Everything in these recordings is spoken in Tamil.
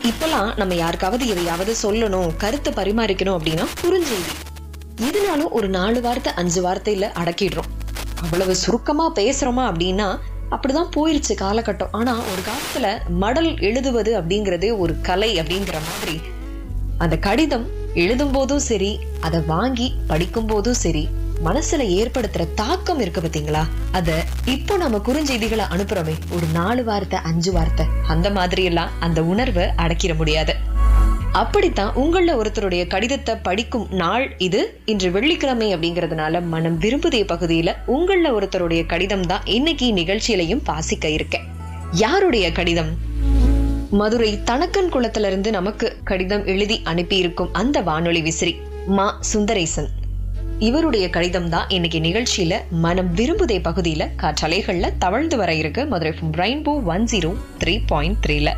இப்பெல்லாம் நம்ம யாருக்காவது எதையாவது சொல்லணும் கருத்தை பரிமாறிக்கணும் அப்படின்னா குறுஞ்செய்தி இதனாலும் ஒரு நாலு வார்த்தை அஞ்சு வார்த்தையில அடக்கிடுறோம் அவ்வளவு சுருக்கமா பேசுறோமா அப்படின்னா அப்படிதான் போயிருச்சு காலகட்டம் ஆனா ஒரு காலத்துல மடல் எழுதுவது அப்படிங்கறதே ஒரு கலை அப்படிங்கிற மாதிரி அந்த கடிதம் எழுதும் போதும் சரி அதை வாங்கி படிக்கும் போதும் சரி மனசுல ஏற்படுத்துற தாக்கம் இருக்கு பாத்தீங்களா அத இப்போ நம்ம குறுஞ்செய்திகளை அனுப்புறோமே ஒரு நாலு வார்த்தை அஞ்சு வார்த்தை அந்த மாதிரி எல்லாம் அந்த உணர்வை அடக்கிட முடியாது அப்படித்தான் உங்கள ஒருத்தருடைய கடிதத்தை படிக்கும் நாள் இது இன்று வெள்ளிக்கிழமை அப்படிங்கறதுனால மனம் விரும்புதே பகுதியில உங்கள ஒருத்தருடைய கடிதம் தான் இன்னைக்கு நிகழ்ச்சியிலையும் வாசிக்க இருக்கேன் யாருடைய கடிதம் மதுரை தனக்கன் குளத்துல இருந்து நமக்கு கடிதம் எழுதி அனுப்பியிருக்கும் அந்த வானொலி விசிறி மா சுந்தரேசன் இவருடைய கடிதம் தான் இன்னைக்கு நிகழ்ச்சியில மனம் விரும்புதே பகுதியில காற்றலைகள்ல தவழ்ந்து வர இருக்கு Madurai rainbow one zero three point த்ரீல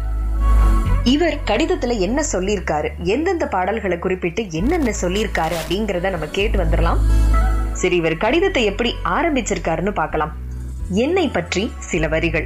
இவர் கடிதத்துல என்ன சொல்லியிருக்காரு எந்தெந்த பாடல்களை குறிப்பிட்டு என்னென்ன சொல்லியிருக்காரு அப்படிங்கறத நம்ம கேட்டு வந்துடலாம் சரி இவர் கடிதத்தை எப்படி ஆரம்பிச்சிருக்காருன்னு பார்க்கலாம் என்னை பற்றி சில வரிகள்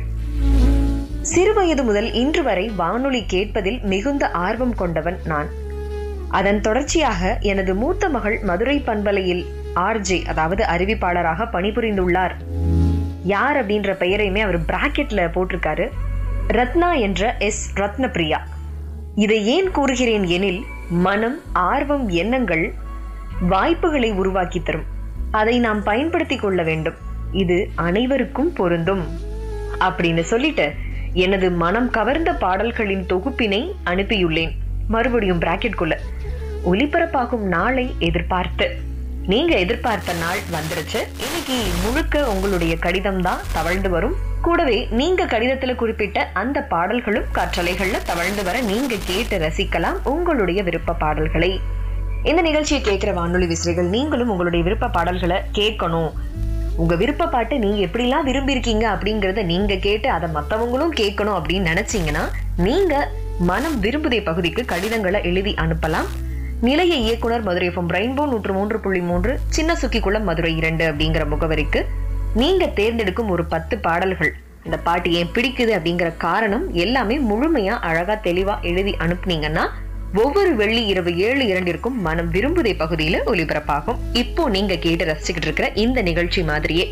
சிறுவயது முதல் இன்று வரை வானொலி கேட்பதில் மிகுந்த ஆர்வம் கொண்டவன் நான் அதன் தொடர்ச்சியாக எனது மூத்த மகள் மதுரை பண்பலையில் ஆர்ஜே அதாவது அறிவிப்பாளராக பணிபுரிந்துள்ளார் யார் அப்படின்ற பெயரையுமே அவர் பிராக்கெட்ல போட்டிருக்காரு ரத்னா என்ற எஸ் ரத்னபிரியா இதை ஏன் கூறுகிறேன் எனில் மனம் ஆர்வம் எண்ணங்கள் வாய்ப்புகளை உருவாக்கி தரும் அதை நாம் பயன்படுத்திக் கொள்ள வேண்டும் இது அனைவருக்கும் பொருந்தும் அப்படின்னு சொல்லிட்டு எனது மனம் கவர்ந்த பாடல்களின் தொகுப்பினை அனுப்பியுள்ளேன் மறுபடியும் பிராக்கெட்குள்ள ஒலிபரப்பாகும் நாளை எதிர்பார்த்து நீங்க எதிர்பார்த்த நாள் வந்துருச்சு இன்னைக்கு முழுக்க உங்களுடைய கடிதம் தான் தவழ்ந்து வரும் கூடவே நீங்க கடிதத்துல குறிப்பிட்ட அந்த பாடல்களும் காற்றலைகள்ல தவழ்ந்து வர நீங்க கேட்டு ரசிக்கலாம் உங்களுடைய விருப்ப பாடல்களை இந்த நிகழ்ச்சியை கேட்கிற வானொலி விசிறிகள் நீங்களும் உங்களுடைய விருப்ப பாடல்களை கேட்கணும் உங்க விருப்ப பாட்டு நீங்க எப்படிலாம் விரும்பி இருக்கீங்க அப்படிங்கறத நீங்க கேட்டு அதை மத்தவங்களும் கேட்கணும் அப்படின்னு நினைச்சீங்கன்னா நீங்க மனம் விரும்புதே பகுதிக்கு கடிதங்களை எழுதி அனுப்பலாம் நிலைய இயக்குனர் மதுரை எஃப்எம் ரெயின்போ நூற்று மூன்று புள்ளி மூன்று சின்ன சுக்கிக்குளம் மதுரை இரண்டு அப்படிங்கிற முகவரிக்கு நீங்க தேர்ந்தெடுக்கும் ஒரு பத்து பாடல்கள் இந்த பாட்டு ஏன் பிடிக்குது அப்படிங்கிற காரணம் எல்லாமே முழுமையா அழகா தெளிவா எழுதி அனுப்புனீங்கன்னா ஒவ்வொரு வெள்ளி இரவு ஏழு இரண்டிற்கும் மனம் விரும்புதே பகுதியில ஒலிபரப்பாகும் இப்போ நீங்க கேட்டு ரசிச்சுக்கிட்டு இருக்கிற இந்த நிகழ்ச்சி மாதிரியே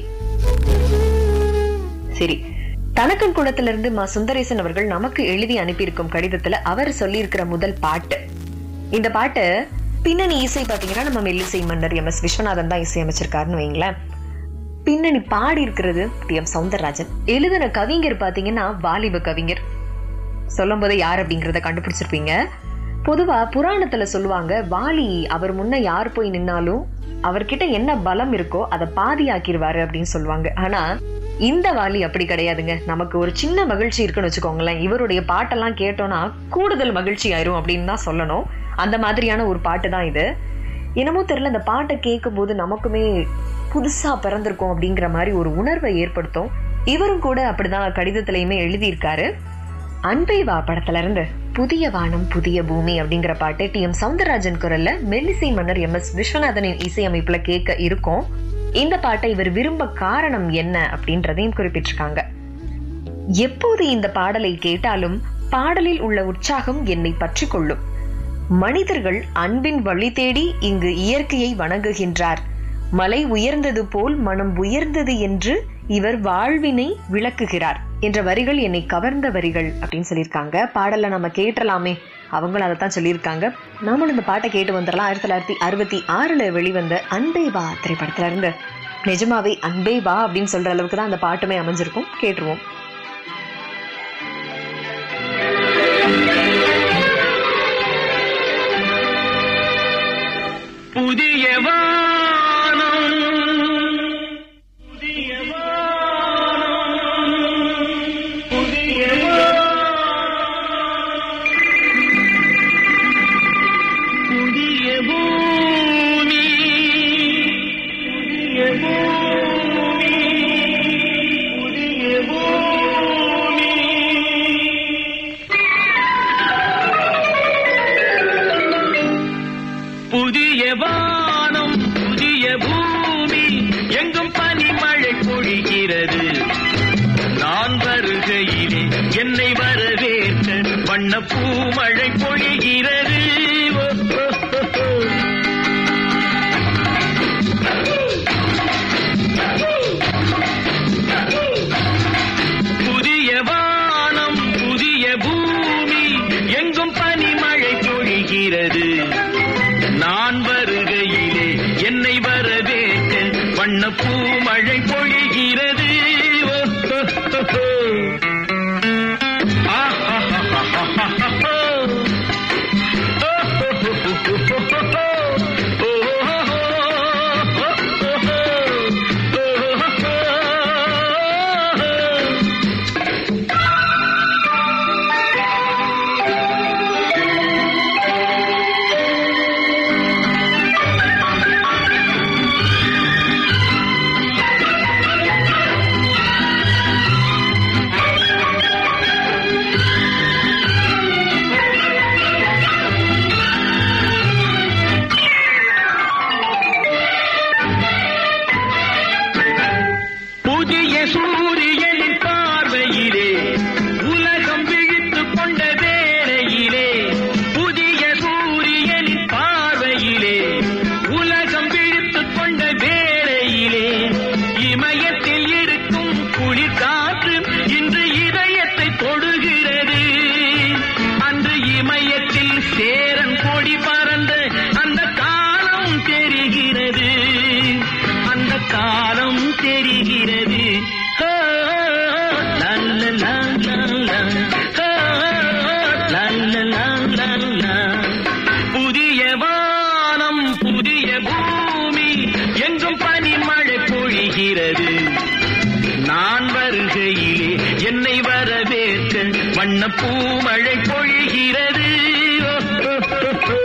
சரி தனக்கன் குளத்துல இருந்து மா சுந்தரேசன் அவர்கள் நமக்கு எழுதி அனுப்பியிருக்கும் கடிதத்துல அவர் சொல்லியிருக்கிற முதல் பாட்டு இந்த பாட்டு பின்னணி இசை பாத்தீங்கன்னா நம்ம மெல்லிசை மன்னர் எம் எஸ் விஸ்வநாதன் தான் இசையமைச்சிருக்காருன்னு வைங்களேன் பின்னணி பாடி இருக்கிறது டி எம் சவுந்தரராஜன் எழுதின கவிஞர் பாத்தீங்கன்னா வாலிப கவிஞர் சொல்லும் போது யார் அப்படிங்கறத கண்டுபிடிச்சிருப்பீங்க பொதுவா புராணத்துல சொல்லுவாங்க வாலி அவர் முன்ன யார் போய் நின்னாலும் அவர்கிட்ட என்ன பலம் இருக்கோ அதை பாதி ஆக்கிடுவாரு அப்படின்னு சொல்லுவாங்க ஆனா இந்த வாலி அப்படி கிடையாதுங்க நமக்கு ஒரு சின்ன மகிழ்ச்சி இருக்குன்னு வச்சுக்கோங்களேன் இவருடைய பாட்டெல்லாம் கேட்டோம்னா கூடுதல் மகிழ்ச்சி ஆயிரும் அப்படின்னு தான் சொல்லணும் அந்த மாதிரியான ஒரு பாட்டு தான் இது என்னமோ தெரியல இந்த பாட்டை கேட்கும் போது நமக்குமே புதுசா பிறந்திருக்கும் அப்படிங்கிற மாதிரி ஒரு உணர்வை ஏற்படுத்தும் இவரும் கூட அப்படிதான் கடிதத்திலையுமே எழுதியிருக்காரு அன்பை வா படத்துல இருந்து புதிய வானம் புதிய பூமி அப்படிங்கிற பாட்டு டி எம் சவுந்தரராஜன் குரல்ல மெல்லிசை மன்னர் எம் எஸ் விஸ்வநாதனின் இசையமைப்புல கேட்க இருக்கும் இந்த பாட்டை இவர் விரும்ப காரணம் என்ன அப்படின்றதையும் குறிப்பிட்டிருக்காங்க எப்போது இந்த பாடலை கேட்டாலும் பாடலில் உள்ள உற்சாகம் என்னை பற்றி கொள்ளும் மனிதர்கள் அன்பின் வழி தேடி இங்கு இயற்கையை வணங்குகின்றார் மலை உயர்ந்தது போல் மனம் உயர்ந்தது என்று இவர் வாழ்வினை விளக்குகிறார் என்ற வரிகள் என்னை கவர்ந்த வரிகள் அப்படின்னு சொல்லியிருக்காங்க பாடல்ல நம்ம கேட்டலாமே அவங்களும் அதை தான் சொல்லியிருக்காங்க நாமளும் இந்த பாட்டை கேட்டு வந்துடலாம் ஆயிரத்தி தொள்ளாயிரத்தி அறுபத்தி ஆறுல வெளிவந்த அன்பே வா திரைப்படத்துல இருந்து நிஜமாவே அன்பே வா அப்படின்னு சொல்ற அளவுக்கு தான் அந்த பாட்டுமே அமைஞ்சிருக்கும் கேட்டுருவோம் புதிய வானம் புதிய வானம் புதிய புதிய பூமி புதிய பூமி புதிய பூமி புதிய வானம் புதிய பூமி எங்கும் பனிமழை பொழிகிறது நான் வருகையிலே என்னை வரவேற்க வண்ண வண்ண பூமழை பொழிகிறது ஓ, ஓ, ஓ, ஓ. புதிய வானம் புதிய பூமி எங்கும் பனிமழை பொழிகிறது நான் வருகையிலே என்னை வரவேற்க வண்ண பூமழை பொழிகிறது ஓ, ஓ, ஓ, ஓ. ஆஹாஹாஹாஹாஹா. ஓ, ஓ, ஓ, ஓ, ஓ, ஓ, ஓ. ஓ, ஓ, ஓ, ஓ, ஓ, ஓ. புதிய சூரியனின் பார்வையிலே உலகம் விழித்துக் கொண்ட வேளையிலே புதிய சூரியனின் பார்வையிலே உலகம் விழித்துக் கொண்ட வேளையிலே இமயத்தில் இருக்கும் குளிர் காற்று இன்று இதயத்தை தொடுகிறது அன்று இமயத்தில் சேரன் கொடி பறந்த அந்த காலம் தெரிகிறது அந்த காலம் தெரிகிறது ஓ, லா, லா, லா, லா, லா. ஓ, லா, லா, லா, லா, லா. புதிய வானம் புதிய பூமி எங்கும் பனிமழை பொழிகிறது நான் வருகையிலே என்னை வரவேற்க வண்ண பூமழை பொழிகிறது ஓ, ஓ, ஓ, ஓ.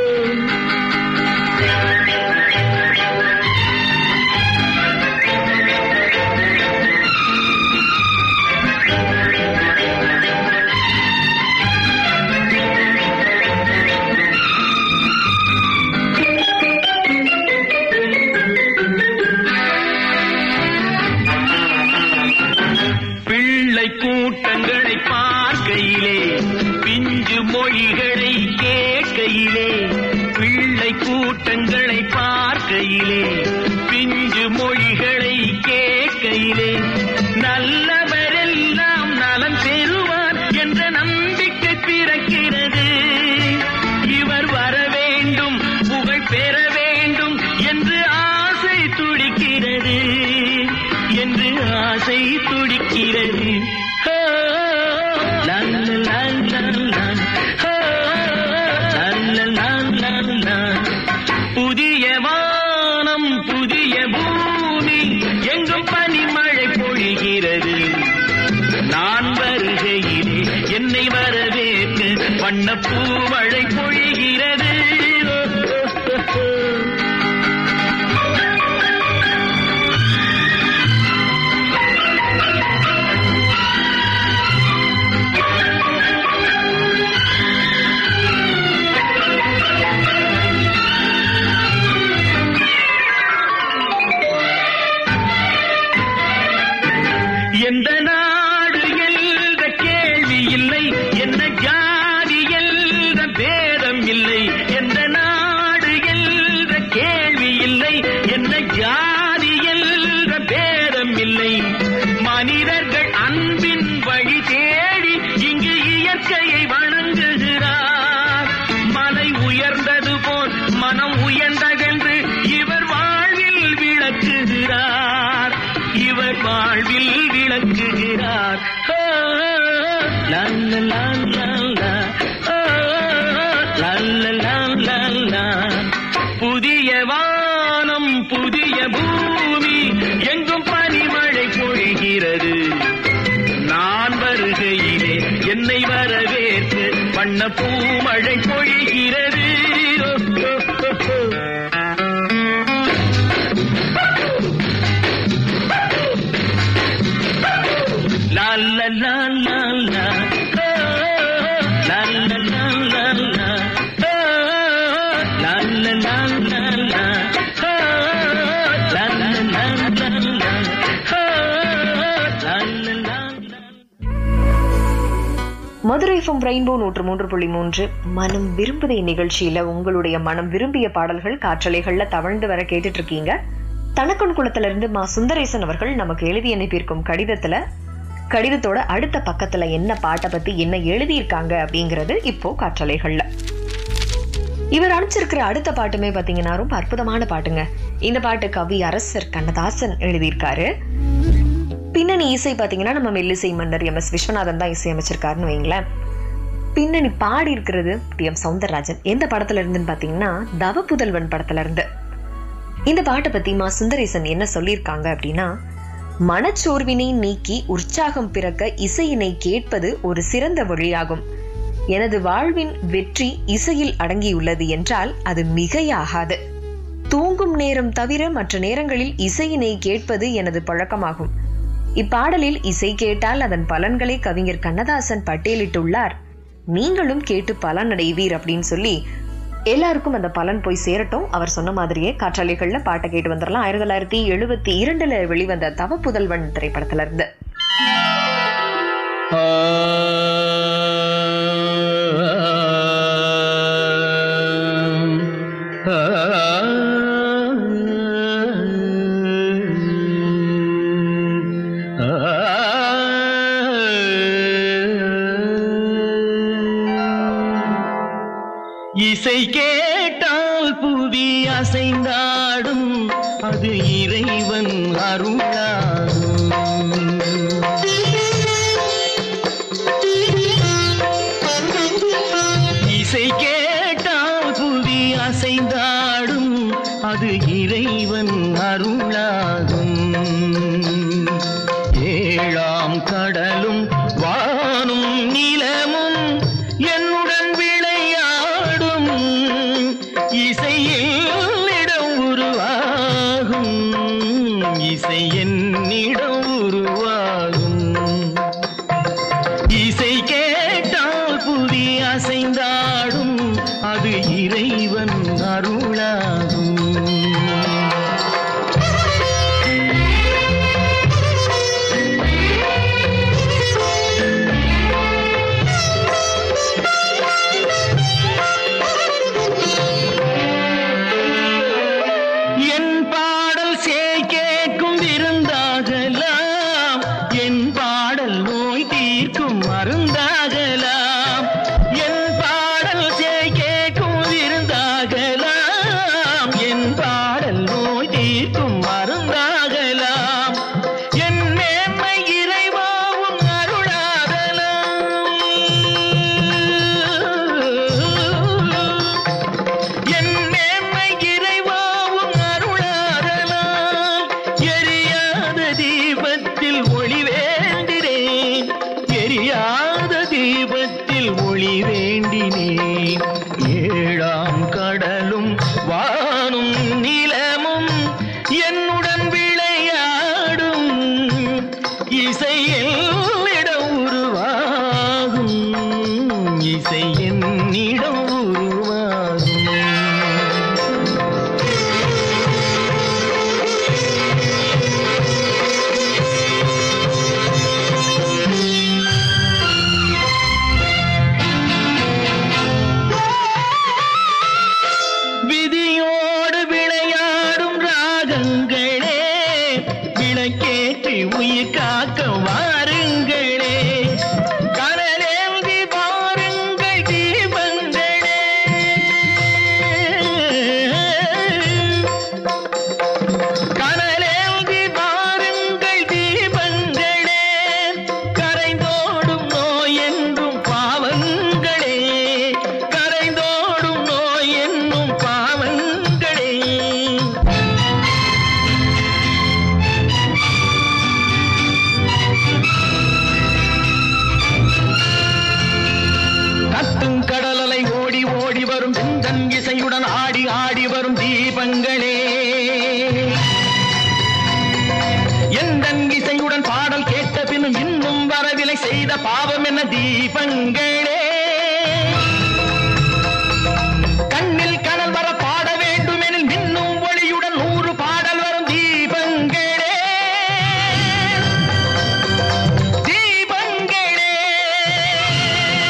பிள்ளை கூட்டங்களை பார்க்கையிலே பிஞ்சு மொழிகளை கேட்கையிலே பிள்ளை கூட்டங்களை பார்க்கையிலே பிஞ்சு மொழிகளை கேட்கையிலே நல்லவரெல்லாம் நலம் பெறுவார் என்ற நம்பிக்கை பிறக்கிறது இவர் வர வேண்டும் புகழ் பெற வேண்டும் என்று ஆசை துடிக்கிறது என்று ஆசை துடிக்கிறது ஓ, லா, லா, லா, லா, லா. ஓ, லா, லா, லா, லா, லா. புதிய வானம் புதிய பூமி எங்கும் பனிமழை பொழிகிறது நான் வருகையிலே என்னை வரவேற்று வண்ண பூமழை பொழிகிறது ஓ, ஓ, ஓ, ஓ. எந்த நாடு என்ற கேள்வி இல்லை என்ன ஜாதி என்ற பேதம் இல்லை எந்த நாடு என்ற கேள்வி இல்லை என்ன ஜாதி என்ற பேதம் இல்லை மனிதர்கள் அன்பின் வழி தேடி இங்கு இயற்கையை வணங்குகிறார் மலை உயர்ந்தது போல் மனம் உயர்ந்ததென்று இவர் வாழ்வில் விளக்குகிறார் இவர் வாழ்வில் விளக்குகிறார் ஓ, லா, லா, லா, லா, லா. ஓ, லா, லா, லா, லா, லா. புதிய வானம் புதிய பூமி எங்கும் பனிமழை பொழிகிறது நான் வருகையிலே என்னை வரவேற்று வண்ண பூமழை பொழிகிறது ஓ, ஓ, ஓ, ஓ. La la la la la. Oh, la la la la la. Oh, la la la la la. Oh, la la la la la. Oh, la la la la. Madurai FM rainbow நூற்று மூன்று புள்ளி மூன்று மனம் விரும்புதே நிகழ்ச்சியில உங்களுடைய மனம் விரும்பிய பாடல்கள் காற்றலைகள்ல தவழ்ந்து வர கேட்டுட்டு இருக்கீங்க தனக்கன் குளத்துல இருந்து மா சுந்தரேசன் அவர்கள் நமக்கு எழுதி அனுப்பியிருக்கும் கடிதத்துல கடிதத்தோட அடுத்த பக்கத்துல என்ன பாட்டை பத்தி என்ன எழுதியிருக்காங்க அப்படிங்கிறது இப்போ காற்றலைகள்ல இவர் அனுப்பிச்சிருக்கிற அடுத்த பாட்டுமே பாத்தீங்கன்னா ரொம்ப அற்புதமான பாட்டுங்க இந்த பாட்டு கவி அரசர் கண்ணதாசன் எழுதியிருக்காரு பின்னணி இசை பாத்தீங்கன்னா நம்ம மெல்லிசை மன்னர் எம் எஸ் விஸ்வநாதன் தான் இசையமைச்சிருக்காருன்னு வைங்களேன் பின்னணி பாடி இருக்கிறது டி எம் சவுந்தரராஜன் எந்த படத்துல இருந்துன்னு பாத்தீங்கன்னா தவ புதல்வன் படத்துல இருந்து இந்த பாட்டை பத்தி மா சுந்தரேசன் என்ன சொல்லியிருக்காங்க அப்படின்னா மனச்சோர்வினை நீக்கி உற்சாகம் பிறக்க இசையினை கேட்பது ஒரு சிறந்த வழியாகும் எனது வாழ்வின் வெற்றி இசையில் அடங்கியுள்ளது என்றால் அது மிகையாகாது தூங்கும் நேரம் தவிர மற்ற நேரங்களில் இசையினை கேட்பது எனது பழக்கமாகும் இப்பாடலில் இசை கேட்டால் அதன் பலன்களை கவிஞர் கண்ணதாசன் பட்டியலிட்டுள்ளார் நீங்களும் கேட்டு பலனடைவீர் அப்படின்னு சொல்லி எல்லாருக்கும் அந்த பலன் போய் சேரட்டும் அவர் சொன்ன மாதிரியே காற்றாலைகள்ல பாட்டை கேட்டு வந்துடலாம் ஆயிரத்தி தொள்ளாயிரத்தி எழுபத்தி இரண்டுல வெளிவந்த தவ புதல்வன் திரைப்படத்துல இருந்து இசை கேட்டால் புவி அசைந்தாடும் அது இறைவன் அருளாகும் இசை கேட்டால் புவி அசைந்தாடும் அது இறைவன் அருளாகும் ஏழாம் கடலும் வானும் நிலமும் என்னுடன் விளையாடும் இசையில் இடம் உருவாகும் இசை என்னிடம் உருவாகும் இசை கேட்டால் புதி அசைந்தாடும் அது இறைவன் அருளாகும் என் பாடல் சேய் கேட்கும் விருந்தாகலாம் என் பாடல் நோய் தீர்க்கும் மருந்தாகலாம் என் பாடல் சேய் கேட்கும் விருந்தாகலாம் என் பாடல் நோய் தீர்க்கும் மருந்தாகலாம் என் மேன்மை இறைவாவும் அருளாதலாம் என் மேன்மை இறைவாவும் அருளாதலால் எரியாத தீபத்தில் ஒளி வேண்டினேன் எரியாத தீபத்தில் ஒளி வேண்டினேன் ஏழாம் கடலும் வானும் நிலமும் என்னுடன் விளையாடும் இசையில் இடம் உருவாகும் இசை என்னிடம் உருவாகும் விதியோடு விளையாடும் ராகங்களே விளக்கேற்றி உயிர் காக்க வாருங்களே கனலேந்தி பாருங்கள் தீபங்களே கனலேந்தி பாருங்கள் தீபங்களே கரைந்தோடும் நோய் என்றும் பாவங்களே கரைந்தோடும் நோய் என்னும் பாவங்களே கத்தும் கடலலை ஓடி ஓடி வரும் செந்தன் இசையுடன் ஆடி ஆடி வரும் தீபங்களே எந்தன் இசையுடன் பாடல் கேட்ட பின்னும் இன்னும் வரவில்லை செய்த பாவம் என்ன தீபங்களே கண்ணில் கனல் வர பாட வேண்டுமெனில் மின்னும் ஒளியுடன் நூறு பாடல் வரும் தீபங்களே தீபங்களே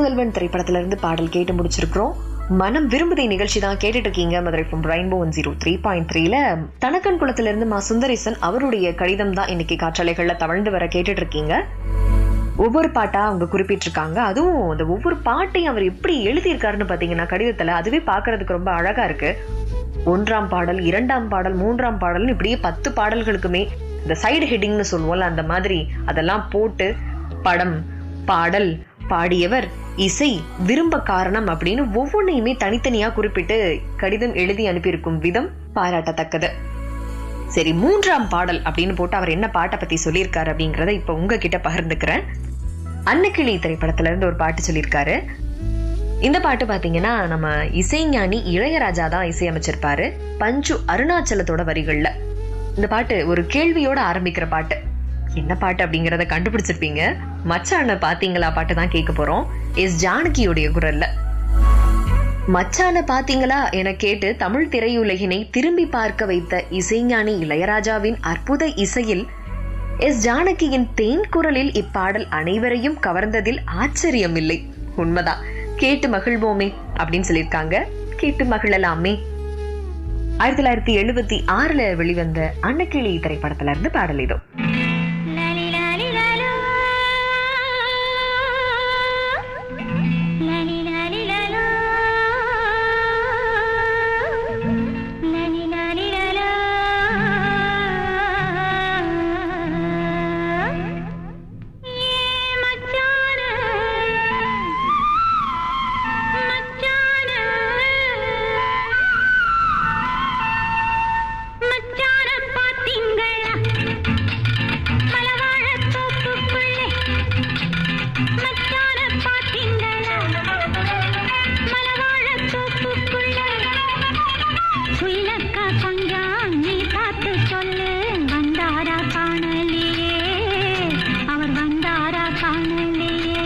முதல்வன் திரைப்படத்துல இருந்து பாடல் கேட்டு முடிச்சிருக்கிறோம் மனம் விரும்புதை நிகழ்ச்சி தான் கேட்டுட்டு இருக்கீங்க Madurai from rainbow one zero three point த்ரீல தனக்கன் குளத்துல இருந்து மா சுந்தரேசன் அவருடைய கடிதம் தான் இன்னைக்கு காற்றலைகள்ல தவழ்ந்து வர கேட்டுட்டு இருக்கீங்க ஒவ்வொரு பாட்டா அவங்க குறிப்பிட்டிருக்காங்க அதுவும் அந்த ஒவ்வொரு பாட்டையும் அவர் எப்படி எழுதியிருக்காருன்னு பாத்தீங்கன்னா கடிதத்துல அதுவே பார்க்கிறதுக்கு ரொம்ப அழகா இருக்கு ஒன்றாம் பாடல் இரண்டாம் பாடல் மூன்றாம் பாடல்னு இப்படியே பத்து பாடல்களுக்குமே இந்த சைடு ஹெட்டிங்னு சொல்லுவோம்ல அந்த மாதிரி அதெல்லாம் போட்டு படம் பாடல் பாடியவர் இசை விரும்ப காரணம் அப்படின்னு ஒவ்வொன்றையுமே தனித்தனியா குறிப்பிட்டு கடிதம் எழுதி அனுப்பியிருக்கும் விதம் பாராட்டத்தக்கது சரி மூன்றாம் பாடல் அப்படின்னு போட்டு அவர் என்ன பாட்டை பத்தி சொல்லியிருக்காரு அப்படிங்கறத இப்ப உங்ககிட்ட பகிர்ந்துக்கிறேன் அன்னக்கிளி திரைப்படத்துல இருந்து ஒரு பாட்டு சொல்லியிருக்காரு இந்த பாட்டு பாத்தீங்கன்னா நம்ம இசைஞானி இளையராஜா தான் இசையமைச்சிருப்பாரு பஞ்சு அருணாச்சலத்தோட வரிகள்ல இந்த பாட்டு ஒரு கேள்வியோட ஆரம்பிக்கிற பாட்டு என்ன பாட்டு அப்படிங்கறத கண்டுபிடிச்சிருப்பீங்க மச்சான பாத்தீங்களா பாட்டு தான் கேட்க போறோம் எஸ் ஜானகியோடைய குரல்ல மச்சான பாத்தீங்களா என கேட்டு தமிழ் திரையுலகினை திரும்பி பார்க்க வைத்த இசைஞானி இளையராஜாவின் அற்புத இசையில் எஸ் ஜானகியின் தேன் குரலில் இப்பாடல் அனைவரையும் கவர்ந்ததில் ஆச்சரியமில்லை உண்மைதான் கேட்டு மகிழ்வோமே அப்படின்னு சொல்லியிருக்காங்க கேட்டு மகிழலாமே ஆயிரத்தி தொள்ளாயிரத்தி எழுபத்தி ஆறுல வெளிவந்த அன்னக்கிளி திரைப்படத்துல இருந்து பாடல் இதோ லாலி லாலி லாலோ லாலி லாலி லாலோ லாலி லாலி லாலோ ஏ மச்சான மச்சான மச்சான பாத்தீங்களா மலவாழத் தோப்புக்குள்ளே மச்சான பாத்தீங்களா மலவாழத் தோப்புக்குள்ளே சுயிலக்கா கொஞ்சம் நீ பார்த்து சொல்லு வந்தாரா காணலையே அவர் வந்தாரா காணலையே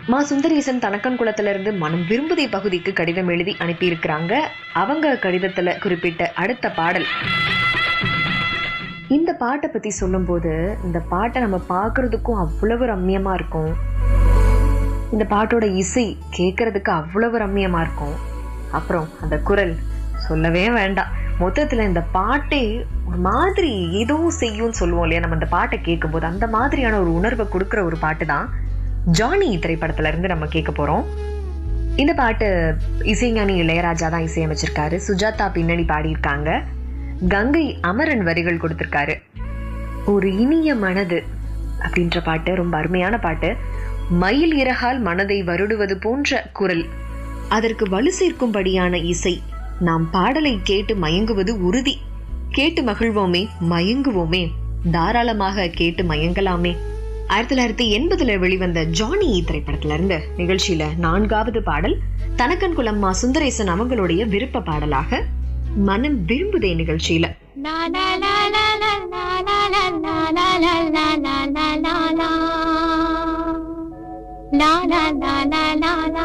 மா சுந்தரேசன் தனக்கன் குளத்துல இருந்து மனம் விரும்புதை பகுதிக்கு கடிதம் எழுதி அனுப்பியிருக்கிறாங்க அவங்க கடிதத்துல குறிப்பிட்ட அடுத்த பாடல் இந்த பாட்டை பத்தி சொல்லும்போது இந்த பாட்டை நம்ம பார்க்கறதுக்கும் அவ்வளவு ரம்மியமா இருக்கும் இந்த பாட்டோட இசை கேட்கறதுக்கு அவ்வளவு ரம்மியமா இருக்கும் அப்புறம் அந்த குரல் சொல்லவே வேண்டாம் மொத்தத்துல இந்த பாட்டே ஒரு மாதிரி ஏதோ செய்யும்னு சொல்லுவோம் இல்லையா நம்ம இந்த பாட்டை கேட்கும்போது அந்த மாதிரியான ஒரு உணர்வை கொடுக்குற ஒரு பாட்டு தான் ஜானி திரைப்படத்துல இருந்து நம்ம கேட்க போறோம் இந்த பாட்டு இசைஞானி இளையராஜா தான் இசையமைச்சிருக்காரு சுஜாதா பின்னணி பாடியிருக்காங்க கங்கை அமரன் வரிகள் கொடுத்திருக்காரு ஒரு இனிய மனது அப்படின்ற பாட்டு ரொம்ப அருமையான பாட்டு மயில் இறகால் மனதை வருடுவது போன்ற குரல் அதற்கு வலு சேர்க்கும்படியான இசை நாம் பாடலை கேட்டு மயங்குவது உறுதி கேட்டு மகிழ்வோமே மயங்குவோமே தாராளமாக கேட்டு மயங்கலாமே ஆயிரத்தி தொள்ளாயிரத்தி எண்பதுல வெளிவந்த ஜானி திரைப்படத்துல இருந்து நிகழ்ச்சியில நான்காவது பாடல் தனக்கன் குலம்மா சுந்தரேசன் அவங்களுடைய விருப்ப பாடலாக மனம் விரும்புதே நிகழ்ச்சியில La la la la la la la la la la la la la la la la. La la la la la la.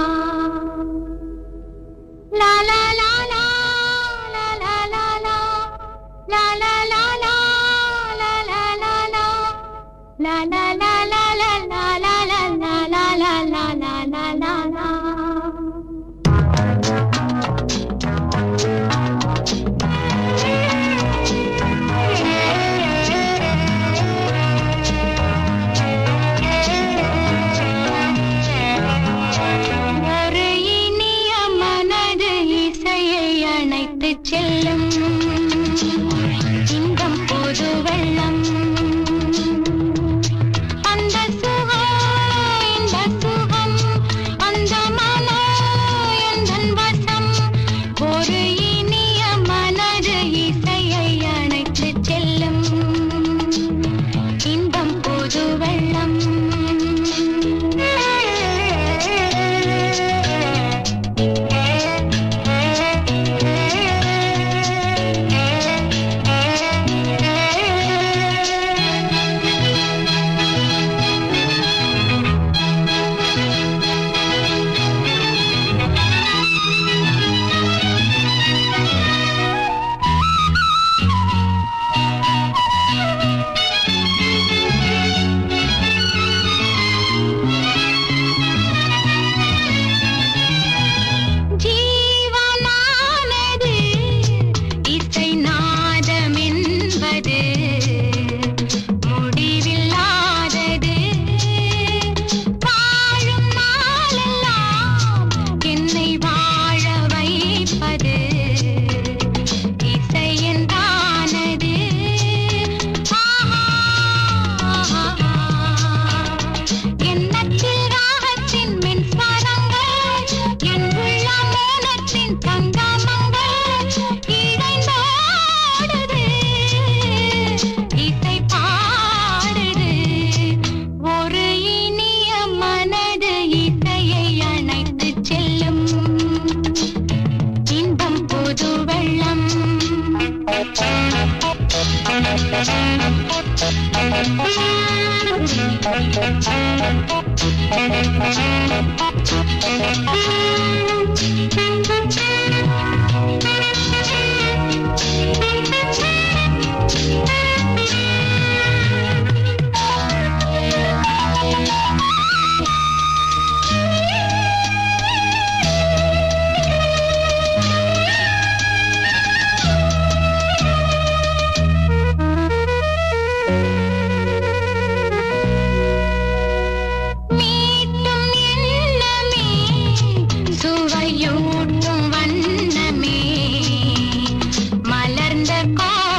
La la la la la la la la. La la la la la la la la. La la la la la la la la la la la la la la la la. ஒரு இனிய மனது இசையை அணைத்து செல்லும் இன்பம் பொது வெள்ளம் அந்த சுகம் இந்த சுகம் அந்த மனோ எந்தன் வசம் ஒரு இனிய மனது இசையை அணைத்து செல்லும் இன்பம் பொது வெள்ளம் ஜீவனானது இசை நாதம் என்பது முடிவில்லாதது வாழும் நாளெல்லாம் என்னை வாழ வைப்பது இசை என்றானது ஆஹா எண்ணத்தில் ராகத்தின் மின்சாரங்கள் என் உள்ள மோனத்தின் சங்கமங்கள் இணைந்தோடுது இசை பாடுது ஒரு இனிய மனது இசையை அணைத்து செல்லும் இன்பம் புது வெள்ளம் மீட்டும் எண்ணமே சுவையூட்டும் வண்ணமே மலர்ந்த கோ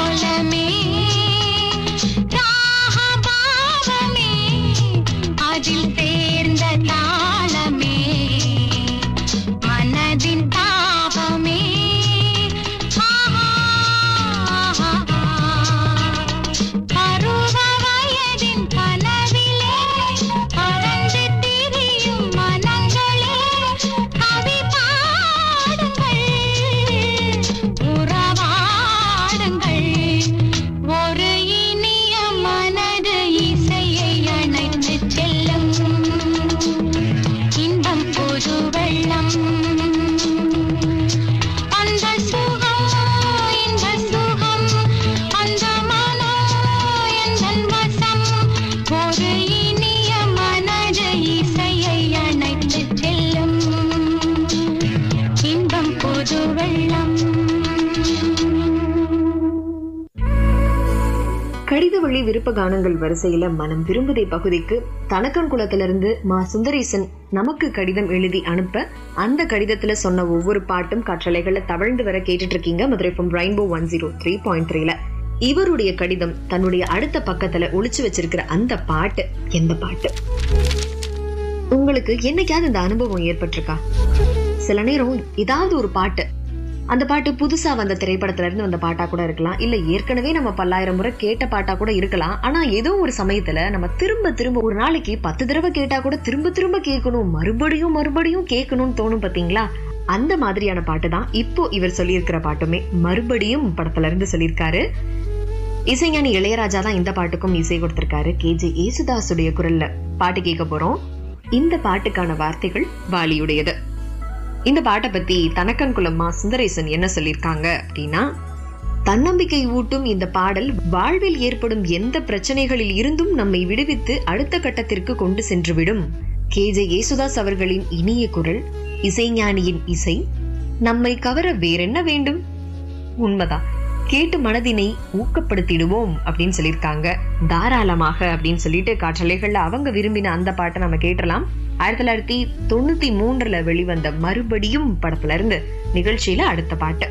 கடித வழி விருப்ப கானங்கள் வரிசையில மனம் விரும்புதை பகுதிக்கு தனக்கன் குளத்திலிருந்து மா சுந்தரேசன் நமக்கு கடிதம் எழுதி அனுப்ப அந்த கடிதத்துல சொன்ன ஒவ்வொரு பாட்டும் கற்றலைகளை தவழ்ந்து வர கேட்டுட்டு இருக்கீங்க Madurai from rainbow one zero three point த்ரீல இவருடைய கடிதம் தன்னுடைய அடுத்த பக்கத்துல ஒளிச்சு வச்சிருக்கிற அந்த பாட்டு எந்த பாட்டு உங்களுக்கு என்னைக்காவது இந்த அனுபவம் ஏற்பட்டிருக்கா சில நேரம் ஏதாவது ஒரு பாட்டு அந்த பாட்டு புதுசா வந்த திரைப்படத்துல இருந்து வந்த பாட்டா கூட இருக்கலாம் இல்ல ஏற்கனவே நம்ம பல்லாயிரம் முறை கேட்ட பாட்டா கூட இருக்கலாம் ஆனா ஏதோ ஒரு சமயத்துல நம்ம திரும்ப திரும்ப ஒரு நாளைக்கு பத்து தடவை கேட்டா கூட திரும்ப திரும்ப கேட்கணும் மறுபடியும் மறுபடியும் கேட்கணும்னு தோணும் பாத்தீங்களா அந்த மாதிரியான பாட்டு தான் இப்போ இவர் சொல்லியிருக்கிற பாட்டுமே மறுபடியும் படத்துல இருந்து சொல்லியிருக்காரு இசைஞானி இளையராஜா தான் இந்த பாட்டுக்கும் இசை கொடுத்திருக்காரு கே ஜே ஏசுதாசுடைய குரல்ல பாட்டு கேட்க போறோம் இந்த பாட்டுக்கான வார்த்தைகள் வாலியுடையது இந்த பாட்டை பத்தி தனக்கன் குலம்மா சுந்தரேசன் என்ன சொல்லியிருக்காங்க அப்படின்னா தன்னம்பிக்கை ஊட்டும் இந்த பாடல் வாழ்வில் ஏற்படும் எந்த பிரச்சனைகளில் இருந்தும் நம்மை விடுவித்து அடுத்த கட்டத்திற்கு கொண்டு சென்றுவிடும் கே ஜே யேசுதாஸ் அவர்களின் இனிய குரல் இசைஞானியின் இசை நம்மை கவர வேறென்ன வேண்டும் உண்மைதான் கேட்டு மனதினை ஊக்கப்படுத்திடுவோம் அப்படின்னு சொல்லியிருக்காங்க தாராளமாக அப்படின்னு சொல்லிட்டு காற்றலைகள்ல அவங்க விரும்பின அந்த பாட்டை நம்ம கேட்டலாம் ஆயிரத்தி தொள்ளாயிரத்தி தொண்ணூத்தி மூன்றுல வெளிவந்த மறுபடியும் படத்துல இருந்து நிகழ்ச்சியில அடுத்த பாட்டு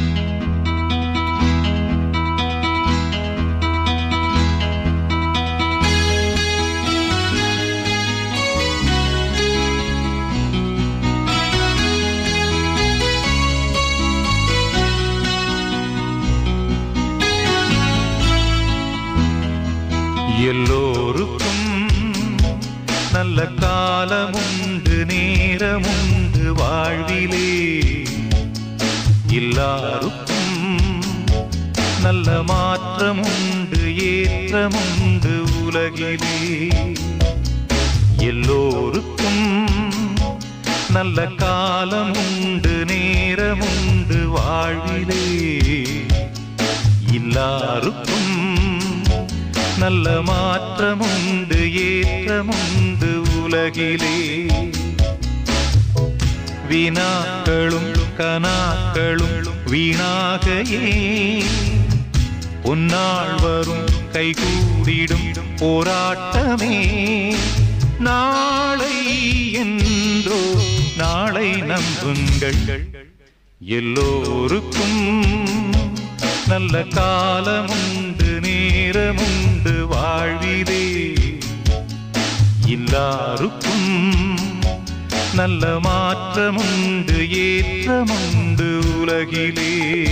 எல்லோருக்கும் நல்ல காலமுண்டு நேரமுண்டு வாழ்விலே எல்லாருக்கும் நல்ல மாற்றமுண்டு ஏற்றமுண்டு உலகிலே எல்லோருக்கும் நல்ல காலமுண்டு நேரமுண்டு வாழ்விலே எல்லாருக்கும் நல்ல மாற்றமுண்டு ஏற்றமுண்டு உலகிலே வினாக்களும் கனாக்களும் வீணாக ஏன் உன்னாள் வரும் கைகூடிடும் போராட்டமே நாளை என்றோ நாளை நம்புங்கள் எல்லோருக்கும் நல்ல காலமுண்டு நேரமுண்டு வாழ்விலே எல்லாருக்கும் நல்ல மாற்றமுண்டு ஏற்றமுண்டு உலகிலே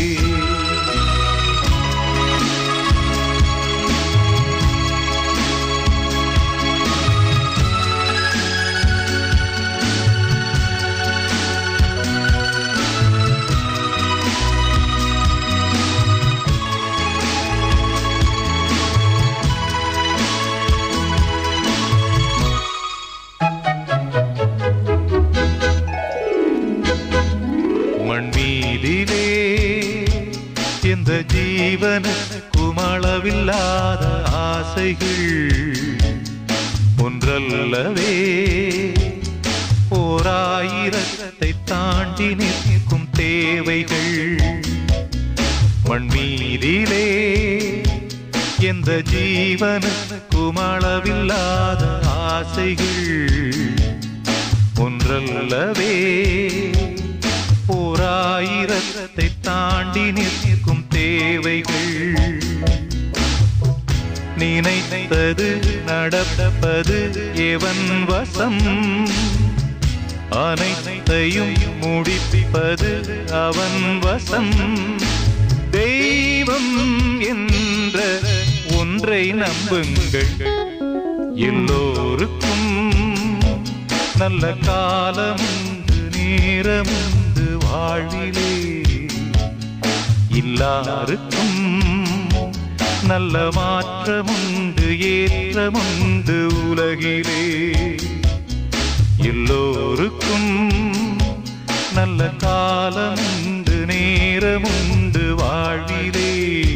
மண் மீதிலே எந்த ஜீவனுக்கும் அளவில்லாத ஆசைகள் ஒன்றல்லவே ஓராயிரத்தை தாண்டி நிற்கும் தேவைகள் மண் மீதிலே எந்த ஜீவனுக்கும் அளவில்லாத ஆசைகள் ஒன்றல்லவே ஓராயிரத்தை தாண்டி நிற்கும் தேவைகள் நினைத்தது நடப்பது எவன் வசம் அனைத்தையும் முடிப்பது அவன் வசம் தெய்வம் என்ற ஒன்றை நம்புங்கள் எல்லோருக்கும் நல்ல காலமுண்டு நேரமுண்டு வாழ்விலே எல்லாருக்கும் நல்ல மாற்றமுண்டு ஏற்றமுண்டு உலகிலே எல்லோருக்கும் நல்ல காலமுண்டு நேரமுண்டு வாழ்விலே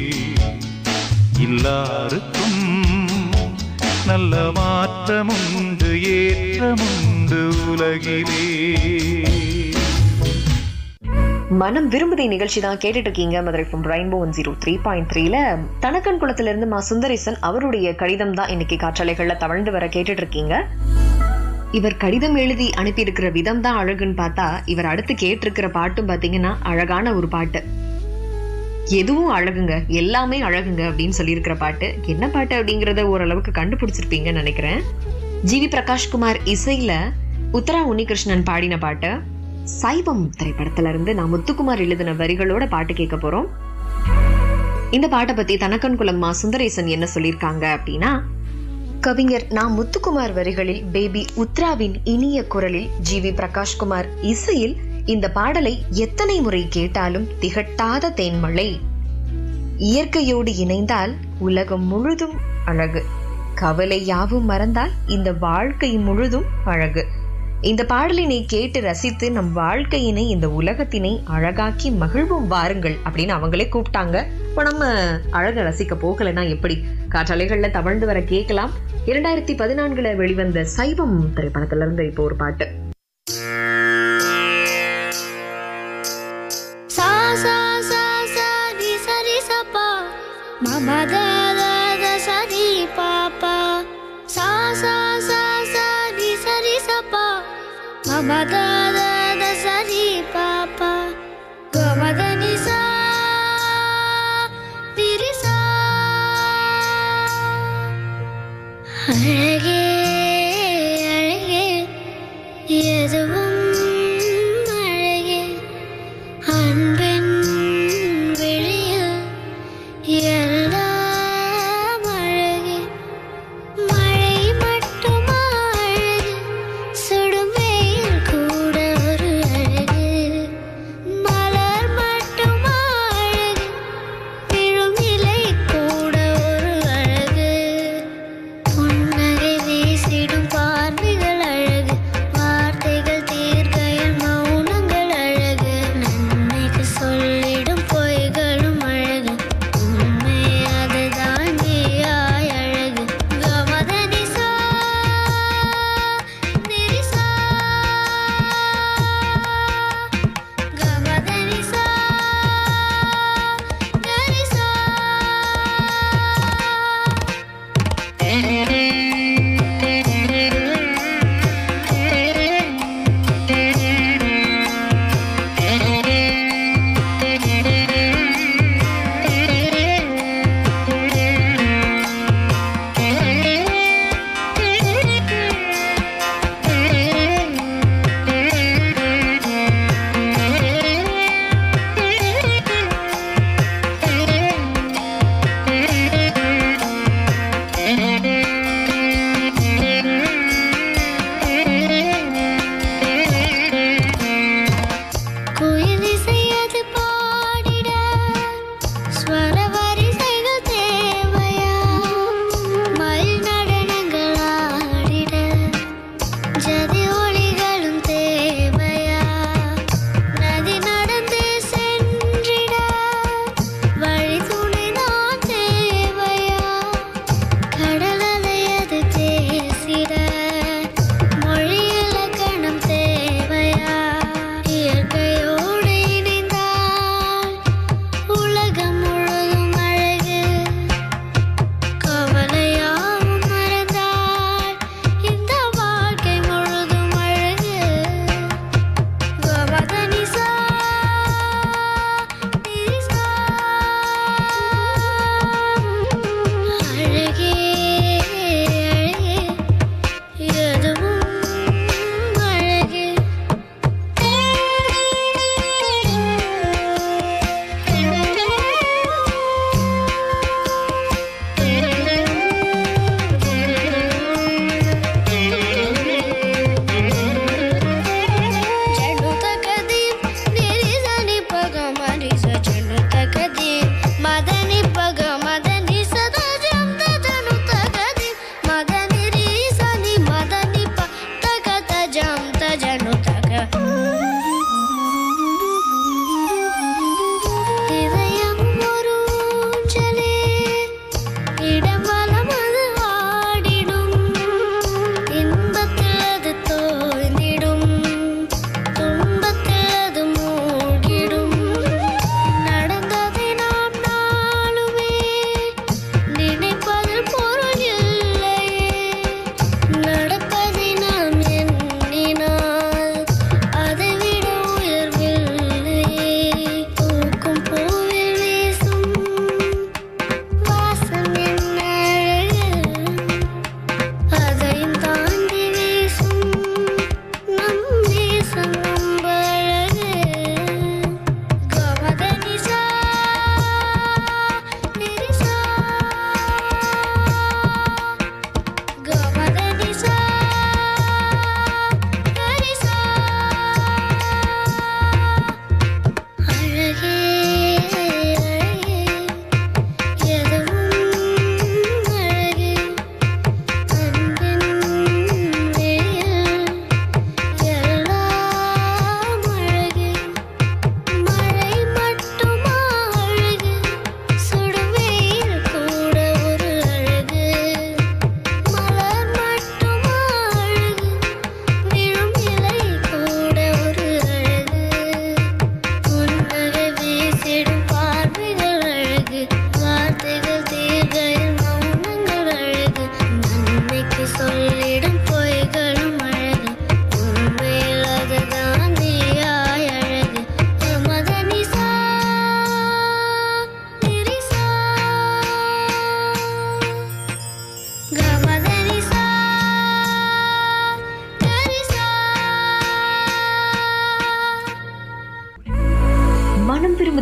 எல்லாருக்கும் நல்ல மாற்றமுண்டு ஏற்றமுண்டு உலகிலே மனம் விரும்புதை நிகழ்ச்சி தான் கேட்டுட்டு இருக்கீங்க Madurai from rainbow one zero three point த்ரீல தனக்கன் குளத்துல இருந்து மா சுந்தரேசன் அவருடைய கடிதம் தான் இன்னைக்கு காற்றலைகள்ல தவழ்ந்து வர கேட்டுட்டு இருக்கீங்க இவர் கடிதம் எழுதி அனுப்பியிருக்கிற விதம் தான் அழகுன்னு பார்த்தா இவர் அடுத்து கேட்டிருக்கிற பாட்டும் பாத்தீங்கன்னா அழகான ஒரு பாட்டு எதுவும் அழகுங்க எல்லாமே அழகுங்க அப்படின்னு சொல்லியிருக்கிற பாட்டு என்ன பாட்டு அப்படிங்கறத ஓரளவுக்கு கண்டுபிடிச்சிருப்பீங்கன்னு நினைக்கிறேன் ஜிவி பிரகாஷ்குமார் இசையில உத்தரா உன்னிகிருஷ்ணன் பாடின பாட்டு சைவம் திரைப்படத்துல இருந்து நான் முத்துக்குமார் எழுதின வரிகளோட பாட்டு கேட்க போறோம் இந்த பாட்டை பத்தி தனக்கன் குலம்மா சுந்தரேசன் என்ன சொல்லியிருக்காங்க அப்படின்னா கவிஞர் நான் முத்துக்குமார் வரிகளில் பேபி உத்ராவின் இனிய குரலில் ஜிவி பிரகாஷ்குமார் இசையில் இந்த பாடலை எத்தனை முறை கேட்டாலும் திகட்டாத தேன்மழை இயற்கையோடு இணைந்தால் உலகம் முழுதும் அழகு கவலை யாவும் மறந்தால் இந்த வாழ்க்கை முழுதும் அழகு இந்த பாடலினை கேட்டு ரசித்து நம் வாழ்க்கையினை இந்த உலகத்தினை அழகாக்கி மகிழ்வும் வாருங்கள் அப்படின்னு அவங்களே கூப்பிட்டாங்க இப்போ நம்ம அழக ரசிக்க போகலைன்னா எப்படி காற்றலைகள்ல தவழ்ந்து வர கேட்கலாம் இரண்டாயிரத்தி பதினான்குல வெளிவந்த சைவம் திரைப்படத்துல இருந்து இப்போ ஒரு பாட்டு சா சா சா சா ரி ச ரி ச ப ம ம த த த ச ரி ப ப சா சா சா சா ரி ச ரி ச ப ம ம த த த ச ரி ப ப க ம த நி சா ரி ரி சா அழகே அழகே எதுவும் அழகே அன்பின் வெளியில் எல்லாம் அழகே மழை மட்டுமா அழகு சுடும் வெயில் கூட ஒரு அழகு மலர் மட்டுமா அழகு விழும் இலை கூட ஒரு அழகு புன்னகை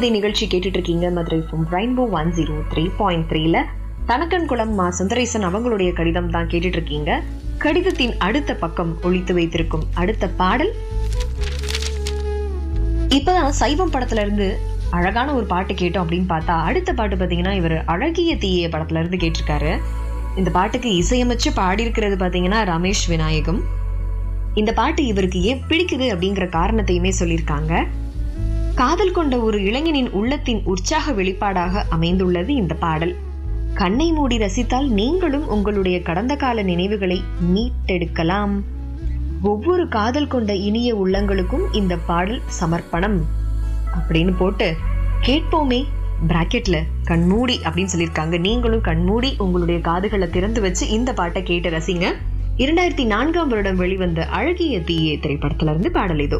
கவிதை நிகழ்ச்சி கேட்டுட்டு இருக்கீங்க Madurai rainbow one zero three point த்ரீல தனக்கன்குளம் மா சுந்தரேசன் அவங்களுடைய கடிதம் தான் கேட்டுட்டு இருக்கீங்க கடிதத்தின் அடுத்த பக்கம் ஒழித்து வைத்திருக்கும் அடுத்த பாடல் இப்பதான் சைவம் படத்துல இருந்து அழகான ஒரு பாட்டு கேட்டோம் அப்படின்னு பார்த்தா அடுத்த பாட்டு பாத்தீங்கன்னா இவர் அழகிய தீய படத்துல இருந்து கேட்டிருக்காரு இந்த பாட்டுக்கு இசையமைச்சு பாடியிருக்கிறது பாத்தீங்கன்னா ரமேஷ் விநாயகம் இந்த பாட்டு இவருக்கு ஏன் பிடிக்குது அப்படிங்கிற காரணத்தையுமே சொல்லியிருக்காங்க காதல் கொண்ட ஒரு இளைஞனின் உள்ளத்தின் உற்சாக வெளிப்பாடாக அமைந்துள்ளது இந்த பாடல் கண்ணை மூடி ரசித்தால் நீங்களும் உங்களுடைய கடந்த கால நினைவுகளை மீட்டெடுக்கலாம் ஒவ்வொரு காதல் கொண்ட இனிய உள்ளங்களுக்கும் இந்த பாடல் சமர்ப்பணம் அப்படின்னு போட்டு கேட்போமே பிராக்கெட்ல கண்மூடி அப்படின்னு சொல்லியிருக்காங்க நீங்களும் கண்மூடி உங்களுடைய காதுகளை திறந்து வச்சு இந்த பாட்டை கேட்டு ரசிங்க இரண்டாயிரத்தி நான்காம் வருடம் வெளிவந்த அழகிய தீயே திரைப்படத்துல இருந்து பாடல் இதோ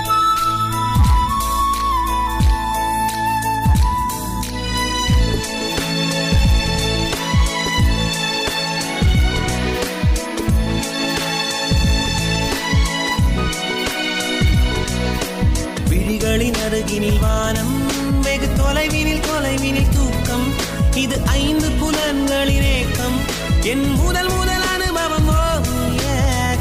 விழிகளின் அருகினில் வானம் வெகு தொலைவினில் தொலைவினில் தூக்கம் இது ஐந்து புலன்களின் ஏக்கம் என் முதல் முதல் அனுபவம் ஓ, yeah.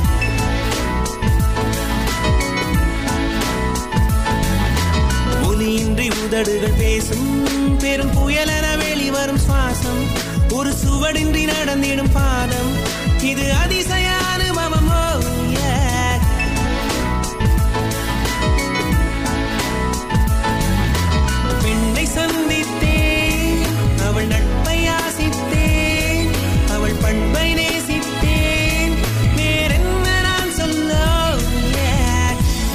ஒலியின்றி உதடுகள் பேசும் பெரும் புயலென வெளிவரும் சுவாசம் ஒரு சுவடின்றி நடந்திடும் பாதம் இது அதிசய அனுபவம் ஓ, yeah. பெண்ணை சந்தித்தேன் அவள் நட்பை ஆசித்தேன் அவள் பண்பை நேசித்தேன் வேறென்ன நான் சொல்ல yeah.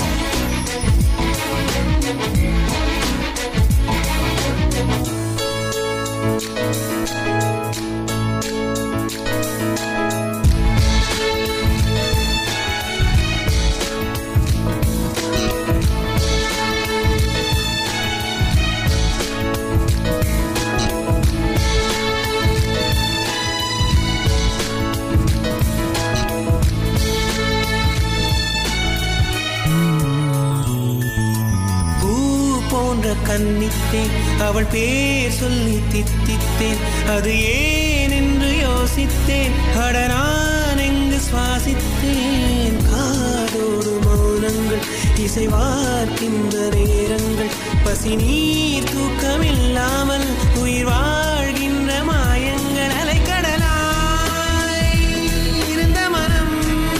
பூ போன்ற கன்னித்தேன் அவள் பேர் சொல்லி தித்தித்தேன் அது ஏன் என்று யோசித்தேன் அட நான் எங்கு சுவாசித்தேன் காதோடு மௌனங்கள் இசைவார்க்கின்ற நேரங்கள் பசி நீர் தூக்கமில்லாமல் உயிர் வாழ்கின்ற மாயங்கள் அலைக்கடலாய் இருந்த மனம்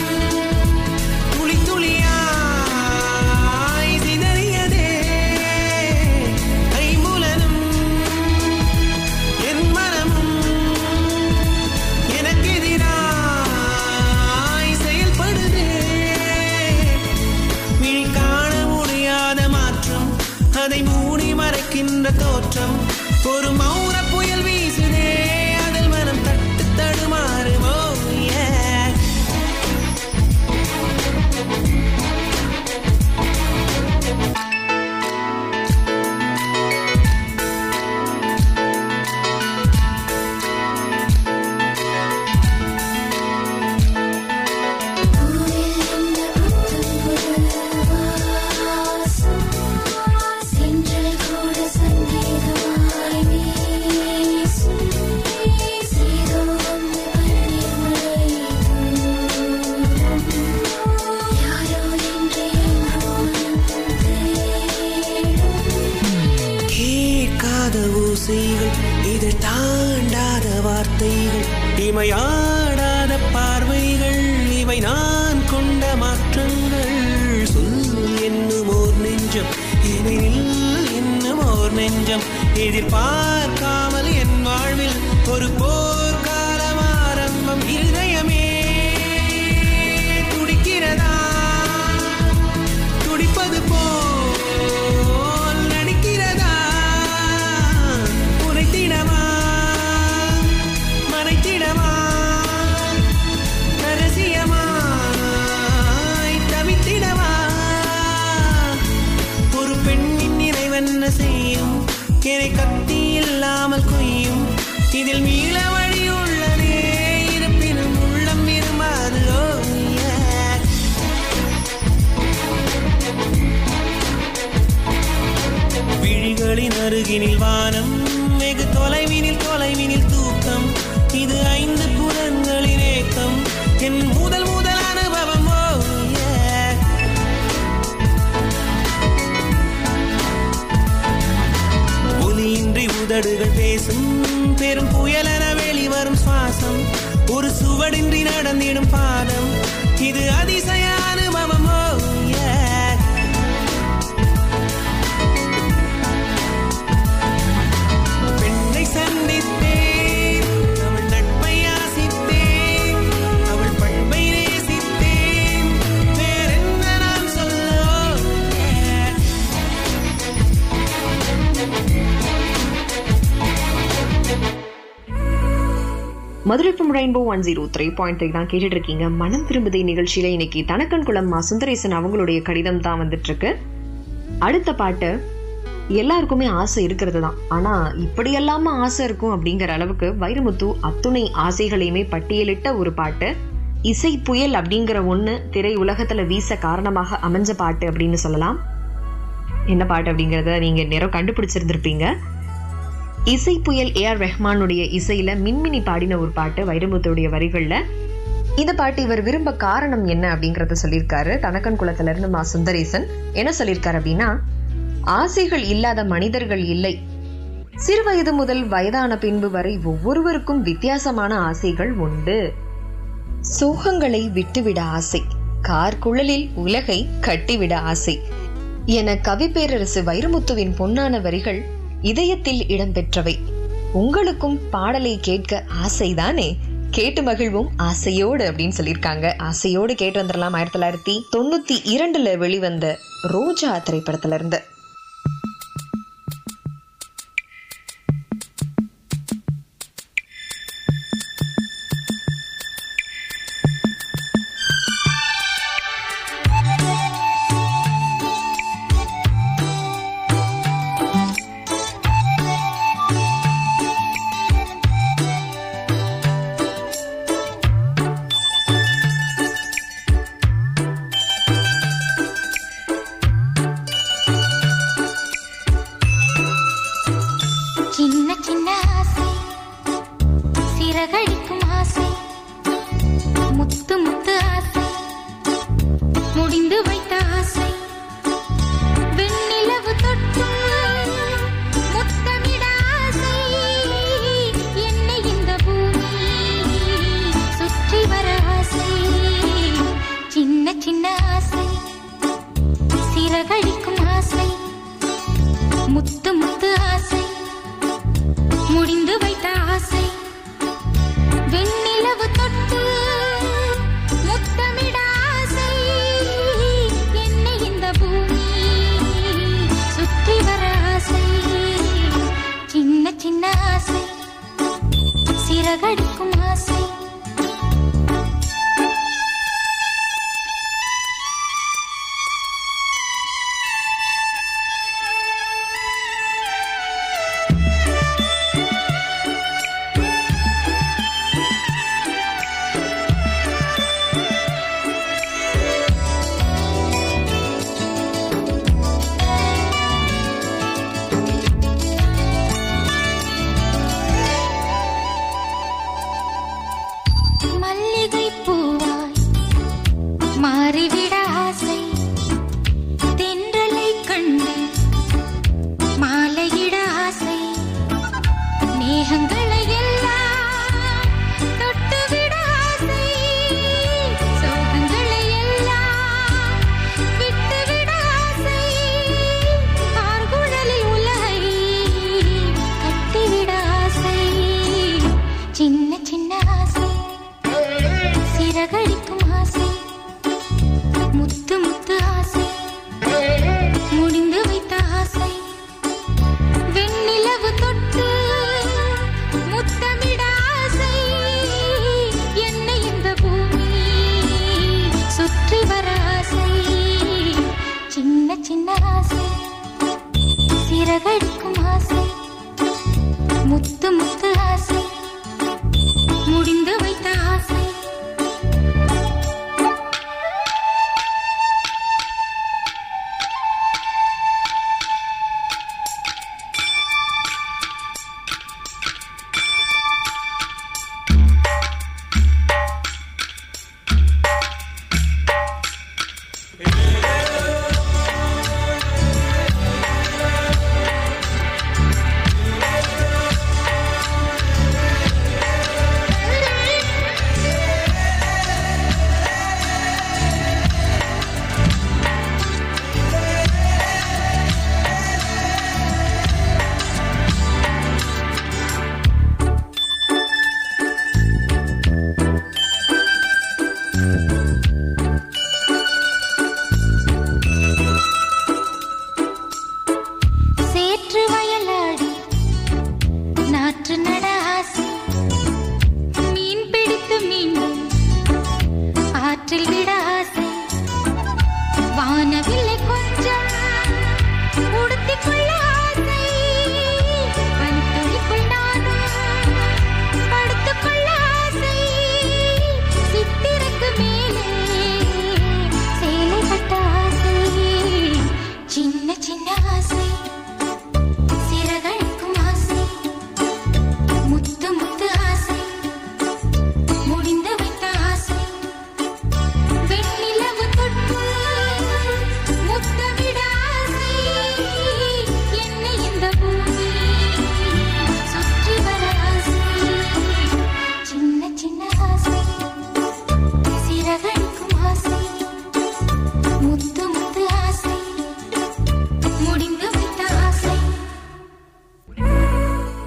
துளி துளியாய் சிதறியதே ஐம்புலனும் என் மனமும் எனக்கெதிராய் செயல்படுதே விழி காண முடியாத மாற்றம் அதை மூடி மறைக்கின்ற தோற்றம் ஒரு மௌன புயல் வீசுதே அதில் மனம் தட்டு தடுமாறுமோ yeah. சென்றல் கூட சங்கீதமாய் வீசும் சீதோ வந்து பன்னீர் மழை தூவும் யாரோ என்று எங்கோ மனம் தேடும் கேட்காத ஓசைகள் இது தாண்டாத வார்த்தைகள் இமையாடாத பார்வைகள் இவை நான் கொண்ட மாற்றங்கள் சொல் என்னும் ஓர் நெஞ்சம் எனில் இன்னும் ஓர் நெஞ்சம் எதிர்பார்க்காமல் என் வாழ்வில் ஒரு போர்க்காலம் ஆரம்பம் இருதயமே துடிக்கிறதா துடிப்பது போல் நடிக்கிறதா உரைத்திடவா மறைத்திடவா ரகசியமாய் தவித்திடவா ஒரு பெண்ணின் நிறைவென்ன செய்யும் என்னை கத்தி இல்லாமல் கொய்யும் இதில் மீள வழி கண்களின் அருகினில் வானம் வெகு தொலைவினில் தொலைவினில் தூக்கம் இது ஐந்து புலன்களின் ஏக்கம் என் முதல் முதல் அனுபவம் ஓ yeah. ஒலியின்றி உதடுகள் பேசும் பெரும் புயலென வெளிவரும் சுவாசம் ஒரு சுவடின்றி நடந்திடும் பாதம் இது அதிசய அனுபவம் ஓ yeah. பெண்ணை சந்தித்தேன் அவள் நட்பை ஆசித்தேன் அவள் பண்பை நேசித்தேன் வேறென்ன நான் சொல்ல yeah. Madurai from rainbow one zero three point three தான் கேட்டுட்டு இருக்கீங்க மனம் திரும்புதை நிகழ்ச்சியில இன்னைக்கு தனக்கன் குளம் மா சுந்தரேசன் அவங்களுடைய கடிதம் தான் வந்துட்டு இருக்கு அடுத்த பாட்டு எல்லாருக்குமே ஆசை இருக்கிறது தான் ஆனா இப்படி எல்லாம ஆசை இருக்கும் அப்படிங்கிற அளவுக்கு வைரமுத்து அத்துணை ஆசைகளையுமே பட்டியலிட்ட ஒரு பாட்டு இசை புயல் அப்படிங்கிற ஒண்ணு திரை உலகத்துல வீச காரணமாக அமைஞ்ச பாட்டு அப்படின்னு சொல்லலாம் என்ன பாட்டு அப்படிங்கறத நீங்க நேரம் கண்டுபிடிச்சிருந்திருப்பீங்க இசை புயல் ஏ ஆர் ரெஹ்மானுடைய இசையில மின்மினி பாடின ஒரு பாட்டு வைரமுத்துடைய வரிகள்ல இந்த பாட்டு இவர் விரும்ப காரணம் என்ன அப்படிங்கறத சொல்லியிருக்காரு தனக்கன் குளத்துல இருந்து மா சுந்தரேசன் என்ன சொல்லியிருக்காரு அப்படின்னா ஆசைகள் இல்லாத மனிதர்கள் இல்லை சிறு வயது முதல் வயதான பின்பு வரை ஒவ்வொருவருக்கும் வித்தியாசமான ஆசைகள் உண்டு சோகங்களை விட்டுவிட ஆசை கார் குழலில் உலகை கட்டிவிட ஆசை என கவி பேரரசு வைரமுத்துவின் பொன்னான வரிகள் இதயத்தில் இடம்பெற்றவை உங்களுக்கும் பாடலை கேட்க ஆசைதானே கேட்டு மகிழ்வும் ஆசையோடு அப்படின்னு சொல்லியிருக்காங்க ஆசையோடு கேட்டு வந்துடலாம் ஆயிரத்தி தொள்ளாயிரத்தி தொண்ணூத்தி இரண்டுல வெளிவந்த ரோஜா திரைப்படத்துல இருந்து சின்ன சின்ன ஆசை சிறகடிக்கும் ஆசை முத்து முத்து ஆசை முடிந்து வைத்த ஆசை வெண்ணிலவு தொட்டு முத்தமிட ஆசை என்னை இந்த பூமி சுற்றி வர ஆசை சின்ன சின்ன ஆசை சிறகடிக்கும் ஆசை முத்து முத்து ஆசை முடிந்து வைத்த ஆசை வெண்ணிலவு தொட்டு முத்தமிட ஆசை என்னை இந்த பூமி சுற்றி வர ஆசை சின்ன சின்ன ஆசை சிறகடிக்கும் ஆசை மல்லிகை பூவாய் மாறிவிட ஆசை தென்றலை கண்டு மாலையிட ஆசை மேகங்களை எல்லாம் தொட்டுவிட ஆசை சோகங்களை எல்லாம் விட்டுவிட ஆசை ஆர்குழலில் உலகை கட்டிவிட ஆசை சின்ன சின்ன ஆசை சிறகடிக்கும் ஆசை முத்து முத்து ஆசை முடிந்து வைத்த ஆசை வெண்ணிலவு தொட்டு முத்தமிட ஆசை என்னை இந்த பூமி சுற்றி வர ஆசை சின்ன சின்ன ஆசை சிறகடிக்கும் ஆசை முத்து முத்து ஆசை முடிந்து வைத்த ஆசை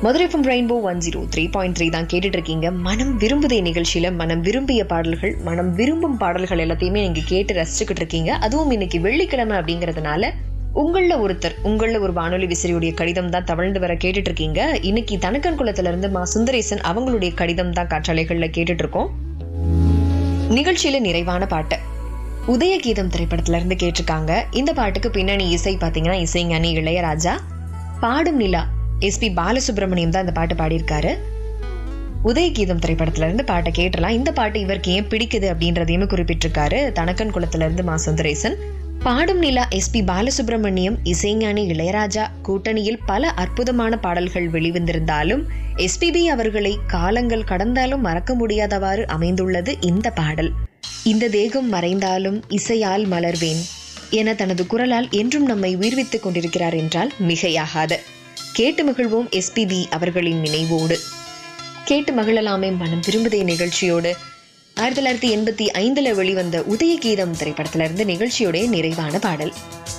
Madurai FM rainbow one zero three point three தான் கேட்டுட்டு இருக்கீங்க மனம் விரும்புதே நிகழ்ச்சியில மனம் விரும்பிய பாடல்கள் மனம் விரும்பும் பாடல்கள் எல்லாத்தையுமே நீங்க கேட்டு ரசிச்சுக்கிட்டு இருக்கீங்க அதுவும் இன்னைக்கு வெள்ளிக்கிழமை அப்படிங்கறதுனால உங்கள ஒருத்தர் உங்கள ஒரு வானொலி விசிறியுடைய கடிதம் தான் தவழ்ந்து வர கேட்டுட்டு இருக்கீங்க இன்னைக்கு தனக்கன் குளத்துல இருந்து மா சுந்தரேசன் அவங்களுடைய கடிதம் தான் காற்றாலைகள்ல கேட்டுட்டு இருக்கோம் நிகழ்ச்சியில நிறைவான பாட்டு உதயகீதம் திரைப்படத்துல இருந்து கேட்டிருக்காங்க இந்த பாட்டுக்கு பின்னணி இசை பாத்தீங்கன்னா இசைஞானி இளையராஜா பாடும் நிலா எஸ்பி பாலசுப்ரமணியம் தான் இந்த பாட்டு பாடியிருக்காரு உதயகீதம் திரைப்படத்துல இருந்து பாட்டை கேட்டலாம் இந்த பாட்டு இவருக்கு ஏன் பிடிக்குது அப்படின்றதையுமே குறிப்பிட்டிருக்காரு தனக்கன் குளத்துல இருந்து மா சுந்தரேசன் பாடும் நிலா எஸ்பி பாலசுப்ரமணியம் இசைஞானி இளையராஜா கூட்டணியில் பல அற்புதமான பாடல்கள் வெளிவந்திருந்தாலும் எஸ்பிபி அவர்களை காலங்கள் கடந்தாலும் மறக்க முடியாதவாறு அமைந்துள்ளது இந்த பாடல் இந்த தேகம் மறைந்தாலும் இசையால் மலர்வேன் என தனது குரலால் என்றும் நம்மை உயிர்வித்துக் கொண்டிருக்கிறார் என்றால் மிகையாகாது கேட்டு மகிழ்வோம் எஸ்பிபி அவர்களின் நினைவோடு கேட்டு மகிழலாமே மனம் விரும்புதே நிகழ்ச்சியோடு ஆயிரத்தி தொள்ளாயிரத்தி எண்பத்தி ஐந்துல வெளிவந்த உதயகீதம் திரைப்படத்துல இருந்து நிகழ்ச்சியோட நிறைவான பாடல்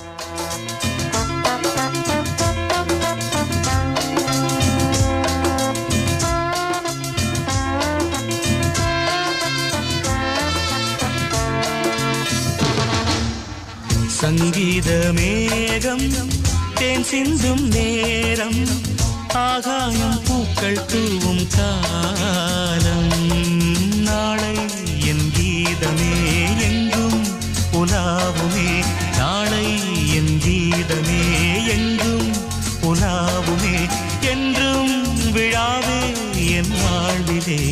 சங்கீத மேகம் தேன் சிந்தும் நேரம் ஆகாயம் பூக்கள் தூவும் காலம் நாளை என் கீதமே எங்கும் உலாவுமே நாளை என் கீதமே எங்கும் உலாவுமே என்றும் விழாவே என் வாழ்விலே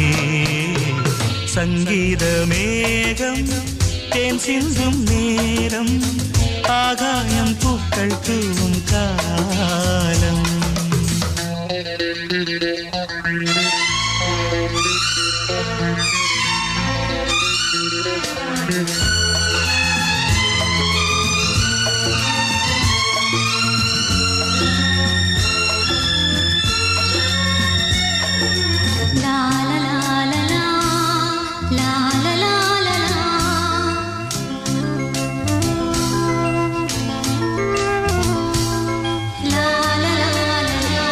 சங்கீத மேகம் தேன் சிந்தும் நேரம் ஆகாயம் பூக்கள் தூவும் காலம் லா லா லா லா லா லா லா லா லா லா லா லா லா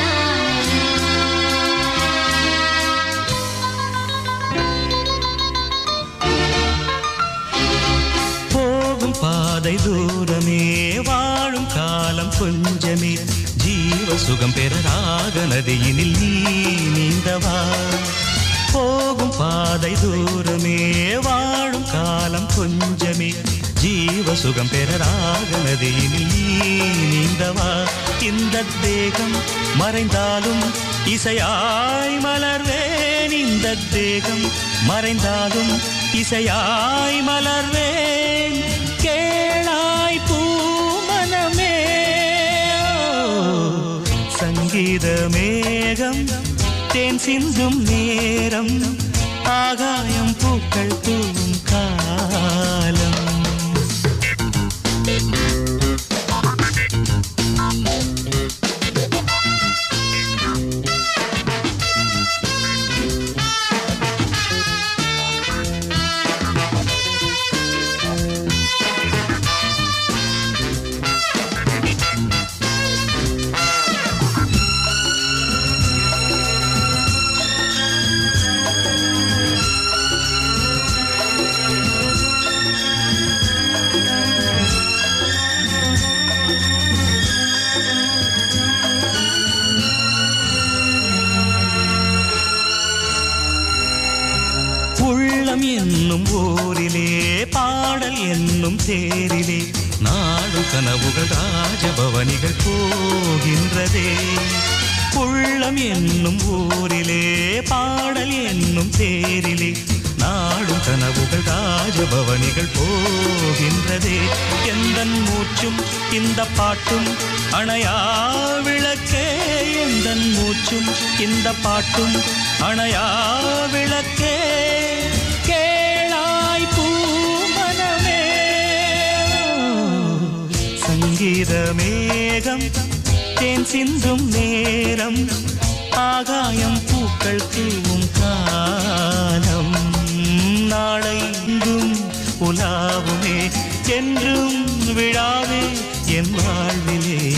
போகும் பாதை தூரமே வாழும் காலம் கொஞ்சமே ஜீவ சுகம் பெற ராக நதியினில் நீ நீந்தவா போகும் பாதை தூரமே வாழும் காலம் கொஞ்சமே ஜீவ சுகம் பெற ராக நதியினில் நீ நீந்தவா இந்த தேகம் மறைந்தாலும் இசையாய் மலர்வேன் இந்த தேகம் மறைந்தாலும் இசையாய் மலர்வேன் கேளாய் பூமனமே சங்கீத மேகம் தேன் சிந்தும் நேரம் ஆகாயம் பூக்கள் தூவும் காலம் உள்ளம் என்னும் ஊரிலே பாடல் என்னும் தேரிலே நாடு கனவுகள் ராஜபவனிகள் போகின்றதே உள்ளம் என்னும் ஊரிலே பாடல் என்னும் தேரிலே நாடும் கனவுகள் ராஜபவனிகள் போகின்றதே எந்தன் மூச்சும் இந்த பாட்டும் அணையா விளக்கே எந்தன் மூச்சும் இந்த பாட்டும் அணையா விளக்கே கேளாய் பூமனமே சங்கீத மேகம் தேன் சிந்தும் நேரம் ஆகாயம் பூக்கள் தூவும் காலம் நாளை எங்கும் உலாவுமே என்றும் விழாவே என் வாழ்விலே